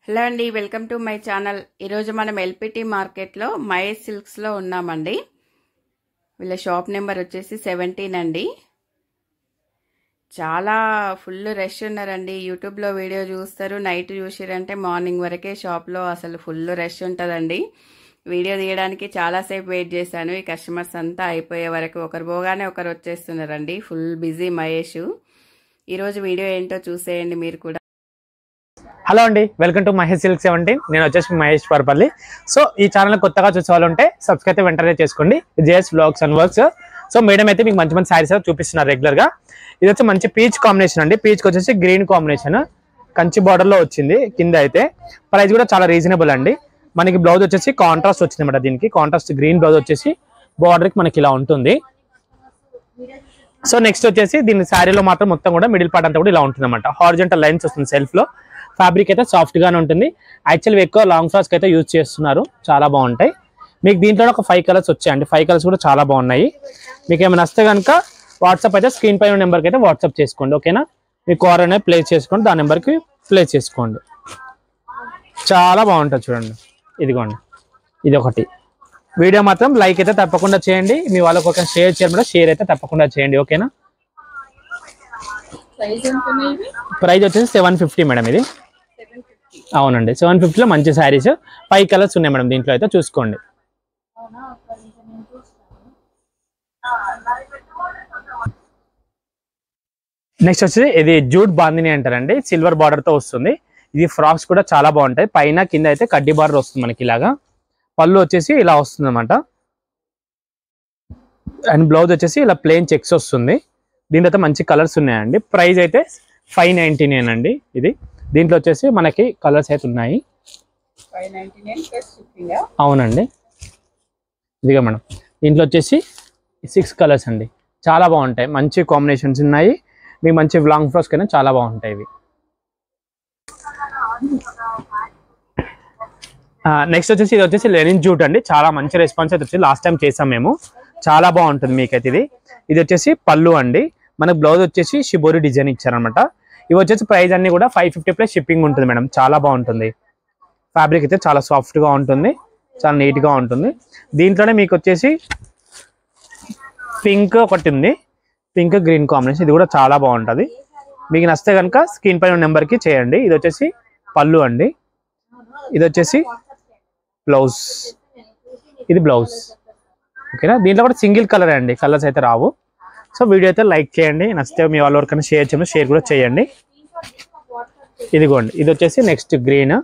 hello అండి welcome to my channel ఈరోజు మనం ఎల్పిటి మార్కెట్లో మహేష్ సిల్క్స్లో ఉన్నామండి వీళ్ళ షాప్ నెంబర్ వచ్చేసి సెవెంటీన్ అండి చాలా ఫుల్ రష్ ఉన్నారండి యూట్యూబ్లో వీడియో చూస్తారు నైట్ చూసిరంటే మార్నింగ్ వరకే షాప్లో అసలు ఫుల్ రష్ ఉంటుందండి వీడియో తీయడానికి చాలాసేపు వెయిట్ చేశాను ఈ కస్టమర్స్ అంతా అయిపోయే వరకు ఒకరు పోగానే ఒకరు వచ్చేస్తున్నారండి ఫుల్ బిజీ మహేష్ ఈరోజు వీడియో ఏంటో చూసేయండి మీరు కూడా హలో అండి welcome to Mahesh silk seventeen నేను వచ్చేసి మహేష్ పర్పల్లి సో ఈ ఛానల్ కొత్తగా చూసే వాళ్ళు ఉంటే సబ్స్క్రైబ్ అయితే వెంటనే చేసుకోండి JS blogs and works so madam అయితే మీకు మంచి మంచి శారీస్ చూపిస్తున్నారు రెగ్యులర్ గా ఇది వచ్చి మంచి పీచ్ కాంబినేషన్ అండి పీచ్ వచ్చేసి గ్రీన్ కాంబినేషన్ కంచి బార్డర్ లో వచ్చింది కింద అయితే ప్రైస్ కూడా చాలా రీజనబుల్ అండి మనకి బ్లౌజ్ వచ్చేసి కాంట్రాస్ట్ వచ్చింది అనమాట దీనికి కాంట్రాస్ట్ గ్రీన్ బ్లౌజ్ వచ్చేసి బార్డర్ కి మనకి ఇలా ఉంటుంది సో నెక్స్ట్ వచ్చేసి దీని శారీలో మాత్రం మొత్తం కూడా మిడిల్ పార్ట్ అంతా కూడా ఇలా ఉంటుంది అనమాట హార్జెంటల్ లైన్స్ వస్తుంది సెల్ఫ్ లో ఫ్యాబ్రిక్ అయితే సాఫ్ట్ గానే ఉంటుంది యాక్చువల్గా ఎక్కువ లాంగ్ ఫ్రాక్స్ అయితే యూజ్ చేస్తున్నారు చాలా బాగుంటాయి మీకు దీంట్లో ఒక ఫైవ్ కలర్స్ వచ్చాయండి ఫైవ్ కలర్స్ కూడా చాలా బాగున్నాయి మీకు ఏమైనా వస్తే కనుక వాట్సాప్ అయితే స్క్రీన్ పైన నెంబర్కి అయితే వాట్సాప్ చేసుకోండి ఓకేనా మీకు ఆర్డర్ అనేది ప్లేస్ చేసుకోండి దాని నెంబర్కి ప్లేస్ చేసుకోండి చాలా బాగుంటుంది చూడండి ఇదిగోండి ఇది ఒకటి వీడియో మాత్రం లైక్ అయితే తప్పకుండా చేయండి మీ వాళ్ళకి ఒక షేర్ చేయడం షేర్ అయితే తప్పకుండా చేయండి ఓకేనా ప్రైస్ వచ్చేసి సెవెన్ ఫిఫ్టీ మేడం ఇది అవునండి సెవెన్ ఫిఫ్టీలో మంచి శారీస్ ఫైవ్ కలర్స్ ఉన్నాయి మేడం దీంట్లో అయితే చూసుకోండి నెక్స్ట్ వచ్చేసి ఇది జూట్ బాందిని అంటారండి సిల్వర్ బార్డర్ తో వస్తుంది ఇది ఫ్రాక్స్ కూడా చాలా బాగుంటాయి పైన కింద అయితే కడ్డీ బార్డర్ వస్తుంది మనకి ఇలాగా పళ్ళు వచ్చేసి ఇలా వస్తుంది అనమాట అండ్ బ్లౌజ్ వచ్చేసి ఇలా ప్లెయిన్ చెక్స్ వస్తుంది దీంట్లో అయితే మంచి కలర్స్ ఉన్నాయండి ప్రైస్ అయితే ఫైవ్ నైన్టీ నైన్ అండి ఇది దీంట్లో వచ్చేసి మనకి కలర్స్ అయితే ఉన్నాయి అవునండి ఇదిగా మేడం దీంట్లో వచ్చేసి సిక్స్ కలర్స్ అండి చాలా బాగుంటాయి మంచి కాంబినేషన్స్ ఉన్నాయి మీకు మంచి లాంగ్ ఫ్రాక్స్ కన్నా చాలా బాగుంటాయి ఇవి నెక్స్ట్ వచ్చేసి ఇది వచ్చేసి లెనిన్ జూట్ అండి చాలా మంచి రెస్పాన్స్ అయితే వచ్చింది లాస్ట్ టైం చేసాం మేము చాలా బాగుంటుంది మీకైతే ఇది ఇది వచ్చేసి పళ్ళు అండి మనకు బ్లౌజ్ వచ్చేసి షిబోరి డిజైన్ ఇచ్చారనమాట ఇవి వచ్చేసి ప్రైస్ అన్ని కూడా ఫైవ్ ఫిఫ్టీ ప్లస్ షిప్పింగ్ ఉంటుంది మేడం చాలా బాగుంటుంది ఫ్యాబ్రిక్ అయితే చాలా సాఫ్ట్ గా ఉంటుంది చాలా నీట్ గా ఉంటుంది దీంట్లోనే మీకు వచ్చేసి పింక్ ఒకటి ఉంది పింక్ గ్రీన్ కాంబినేషన్ ఇది కూడా చాలా బాగుంటుంది మీకు నచ్చితే కనుక స్క్రీన్ పైన నెంబర్కి చేయండి ఇది వచ్చేసి పళ్ళు అండి ఇది వచ్చేసి బ్లౌజ్ ఇది బ్లౌజ్ ఓకేనా దీంట్లో కూడా సింగిల్ కలర్ అండి కలర్స్ అయితే రావు సో వీడియో అయితే లైక్ చేయండి నచ్చితే మీ వాళ్ళ వరకైనా షేర్ చేయడం షేర్ కూడా చేయండి ఇదిగోండి ఇది వచ్చేసి నెక్స్ట్ గ్రీన్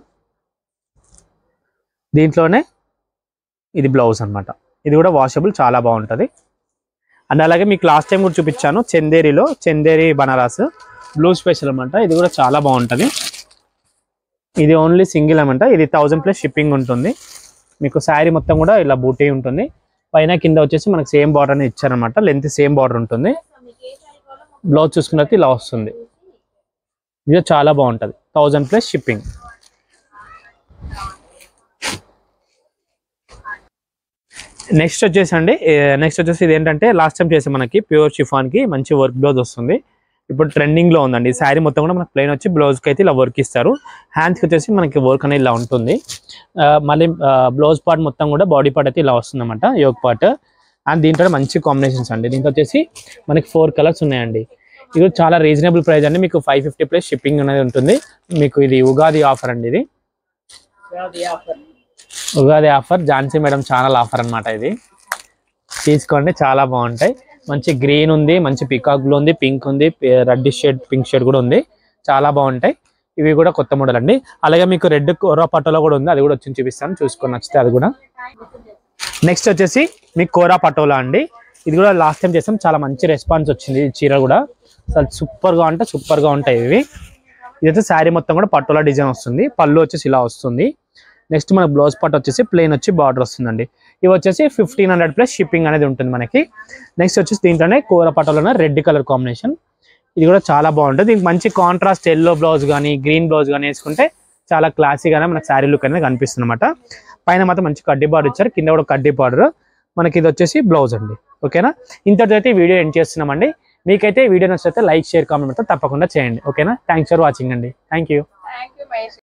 దీంట్లోనే ఇది బ్లౌజ్ అన్నమాట ఇది కూడా వాషబుల్ చాలా బాగుంటుంది అండ్ అలాగే మీకు లాస్ట్ టైం కూడా చూపించాను చందేరిలో చందేరి బనారస్ బ్లూ స్పెషల్ అనమాట ఇది కూడా చాలా బాగుంటుంది ఇది ఓన్లీ సింగిల్ అనమాట ఇది థౌజండ్ ప్లస్ షిప్పింగ్ ఉంటుంది మీకు శారీ మొత్తం కూడా ఇలా బూటీ ఉంటుంది పైన కింద వచ్చేసి మనకి సేమ్ బార్డర్ అనేది ఇచ్చారనమాట లెంత్ సేమ్ బార్డర్ ఉంటుంది బ్లౌజ్ చూసుకున్నట్టు ఇలా వస్తుంది ఇది చాలా బాగుంటుంది థౌజండ్ ప్లస్ షిప్పింగ్ నెక్స్ట్ వచ్చేసి అండి నెక్స్ట్ వచ్చేసి ఇది ఏంటంటే లాస్ట్ టైం చేసాం మనకి ప్యూర్ షిఫాన్ కి మంచి వర్క్ బ్లౌజ్ వస్తుంది ఇప్పుడు ట్రెండింగ్ లో ఉందండి ఈ శారీ మొత్తం కూడా మనకి ప్లెయిన్ వచ్చి బ్లౌజ్ కి అయితే ఇలా వర్క్ ఇస్తారు హ్యాండ్స్ కి వచ్చేసి మనకి వర్క్ అనేది ఇలా ఉంటుంది ఆ, మళ్ళీ బ్లౌజ్ పార్ట్ మొత్తం కూడా బాడీ పార్ట్ అయితే ఇలా వస్తుంది అనమాట యోగ్ పార్ట్ అండ్ దీంట్లో మంచి కాంబినేషన్స్ అండి దీంట్లో వచ్చేసి మనకి ఫోర్ కలర్స్ ఉన్నాయండి ఇది కూడా చాలా రీజనబుల్ ప్రైస్ అండి మీకు ఫైవ్ ఫిఫ్టీ ప్లస్ షిప్పింగ్ అనేది ఉంటుంది మీకు ఇది ఉగాది ఆఫర్ అండి ఇది Ugadi offer Jhansi madam channel offer అన్నమాట ఇది తీసుకోండి చాలా బాగుంటాయి మంచి గ్రీన్ ఉంది మంచి పికాక్ బ్లూ ఉంది పింక్ ఉంది రెడ్ షేడ్ పింక్ షేడ్ కూడా ఉంది చాలా బాగుంటాయి ఇవి కూడా కొత్త మోడల్ అండి అలాగే మీకు రెడ్ కోరా పట్టోలో కూడా ఉంది అది కూడా వచ్చి చూపిస్తాను చూసుకొని నచ్చితే అది కూడా నెక్స్ట్ వచ్చేసి మీకు కోరా పటోలా అండి ఇది కూడా లాస్ట్ టైం చేసాం చాలా మంచి రెస్పాన్స్ వచ్చింది ఈ చీర కూడా అసలు సూపర్ గా అంటే సూపర్ గా ఉంటాయి ఇవి ఇదైతే శారీ మొత్తం కూడా పటోలా డిజైన్ వస్తుంది పళ్ళు వచ్చేసి ఇలా వస్తుంది నెక్స్ట్ మన బ్లౌజ్ పార్ట్ వచ్చేసి ప్లెయిన్ వచ్చి బార్డర్ వస్తుందండి ఇవి వచ్చేసి ఫిఫ్టీన్ హండ్రెడ్ ప్లస్ షిప్పింగ్ అనేది ఉంటుంది మనకి నెక్స్ట్ వచ్చేసి దీంట్లోనే కూర పట్టలోనే రెడ్ కలర్ కాంబినేషన్ ఇది కూడా చాలా బాగుంటుంది దీనికి మంచి కాంట్రాస్ట్ ఎల్లో బ్లౌజ్ కానీ గ్రీన్ బ్లౌజ్ కానీ వేసుకుంటే చాలా క్లాసీగానే మనకి శారీ లుక్ అనేది కనిపిస్తుంది అనమాట పైన మాత్రం మంచి కడ్డీ బార్డర్ ఇచ్చారు కింద కూడా కడ్డీ బార్డర్ మనకి ఇది వచ్చేసి బ్లౌజ్ అండి ఓకేనా ఇంతటితో అయితే వీడియో ఎండ్ చేస్తున్నామండి మీకైతే వీడియో నచ్చితే లైక్ షేర్ కామెంట్ తప్పకుండా చేయండి ఓకేనా థ్యాంక్స్ ఫర్ వాచింగ్ అండి thank you thank you Mahesh